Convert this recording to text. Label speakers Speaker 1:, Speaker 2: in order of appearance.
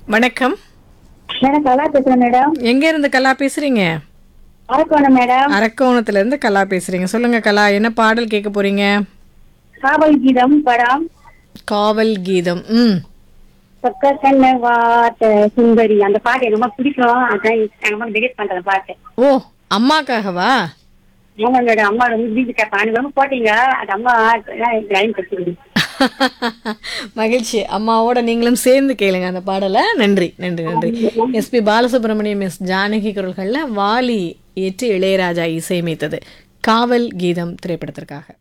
Speaker 1: வணக்கம்
Speaker 2: மேடம் கலா பேசுறேன் மேடம்
Speaker 1: எங்க இருந்து கலா பேசுறீங்க
Speaker 2: அரக்கோணம் மேடம்
Speaker 1: அரக்கோணத்துல இருந்து கலா பேசுறீங்க சொல்லுங்க கலா என்ன பாடல் கேட்க போறீங்க
Speaker 2: காவல் கீதம் படம்
Speaker 1: காவல் கீதம் ம்
Speaker 2: சொக்க கண்ண வார்த்தை சுந்தரி அந்த பாட்டு எனக்கு ரொம்ப பிடிக்கும் அதான் எங்க அம்மா டெலிட் பண்ற பாட்டு
Speaker 1: ஓ அம்மாக்காகவா
Speaker 2: ஆமா மேடம் அம்மா ரொம்ப வீட்டு கேட்பாங்க ரொம்ப போட்டீங்க அது அம்மா லைன் கட்டுங்க
Speaker 1: மகிழ்ச்சி அம்மாவோட நீங்களும் சேர்ந்து கேளுங்க அந்த பாடலை நன்றி நன்றி நன்றி எஸ்பி பாலசுப்ரமணியம் எஸ் ஜானகி குரல்கள்ல வாலி ஏற்று இளையராஜா இசையமைத்தது காவல் கீதம் திரைப்படத்திற்காக